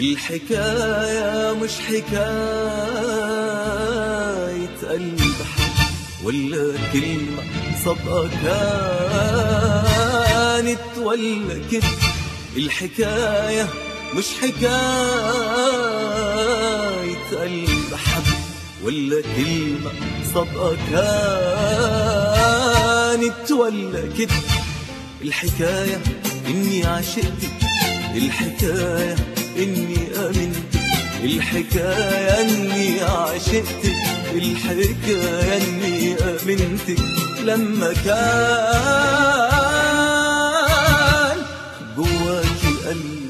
الحكاية مش حكاية قلب حب ولا كلمة صدقة كانت ولا كده الحكاية مش حكاية قلب حب ولا كلمة صدقة كانت ولا كده الحكاية إني عشقتك الحكاية إني آمنت الحكاية إني عشقتك الحكاية إني آمنتك لما كان جواكي قلب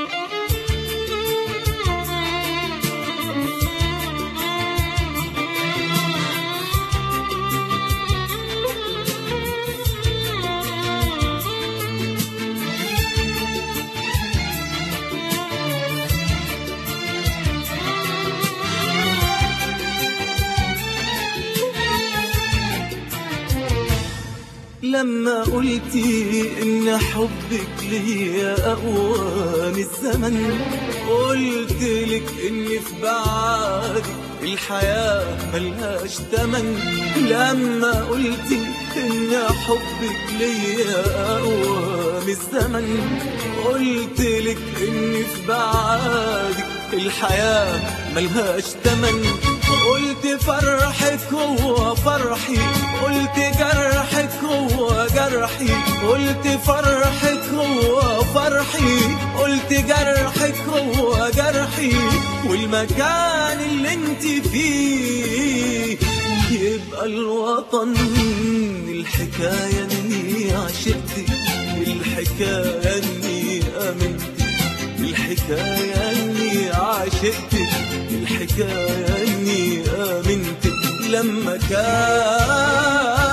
لما قلتي ان حبك ليا اقوى من الزمن قلت لك ان في بعدك الحياة ملهاش تمن لما قلتي ان حبك ليا اقوى من الزمن قلت لك ان في بعدك الحياة ملهاش تمن قلت فرحك هو فرحي قلت جرحك هو جرحي قلت فرحك هو فرحي قلت جرحك هو جرحي والمكان اللي انت فيه يبقى الوطن الحكاية اني عشقتك الحكاية اني امنتك الحكاية اني عشقتك الحكاية اني امنتك لما كان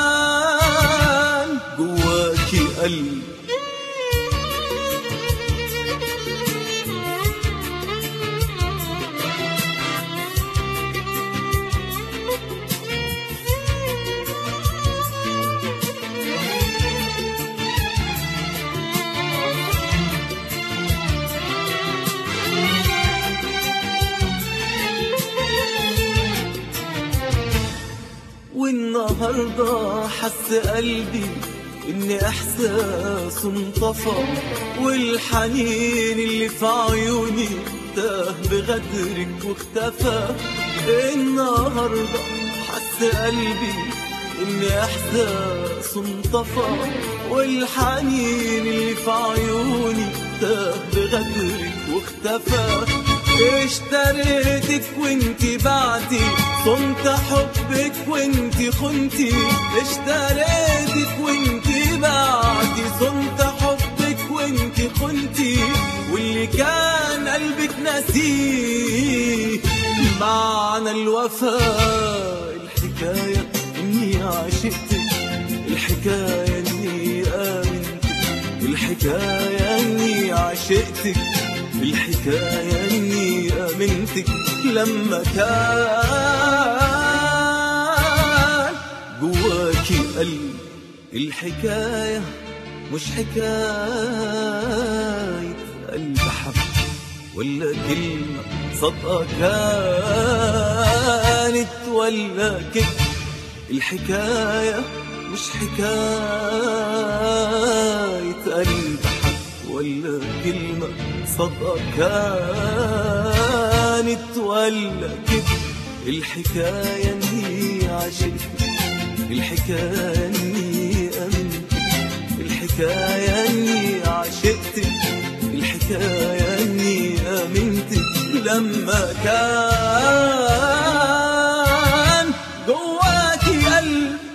جواكي قلب والنهاردة حس قلبي إن إحساس انطفى والحنين اللي في عيوني تاه بغدرك واختفى النهاردة حس قلبي إن إحساس انطفى والحنين اللي في عيوني تاه بغدرك واختفى اشتريتك وانت بعدي صنت حبك وانت خنتي اشتريتك وانت بعدي صنت حبك وانت خنتي واللي كان قلبك نسيه معنى الوفاء الحكاية اني عشقتك الحكاية اني امنتك الحكاية اني عشقتك الحكاية اني امنتك لما كان جواكي قلب الحكاية مش حكاية قلب حب ولا كلمة صدقة كانت ولا كده الحكاية مش حكاية قلب حب ولا كلمة صدقة كانت ولا كده الحكاية اني عشقت الحكاية اني امنت الحكاية اني عشقت الحكاية اني امنت لما كان جواكي قلب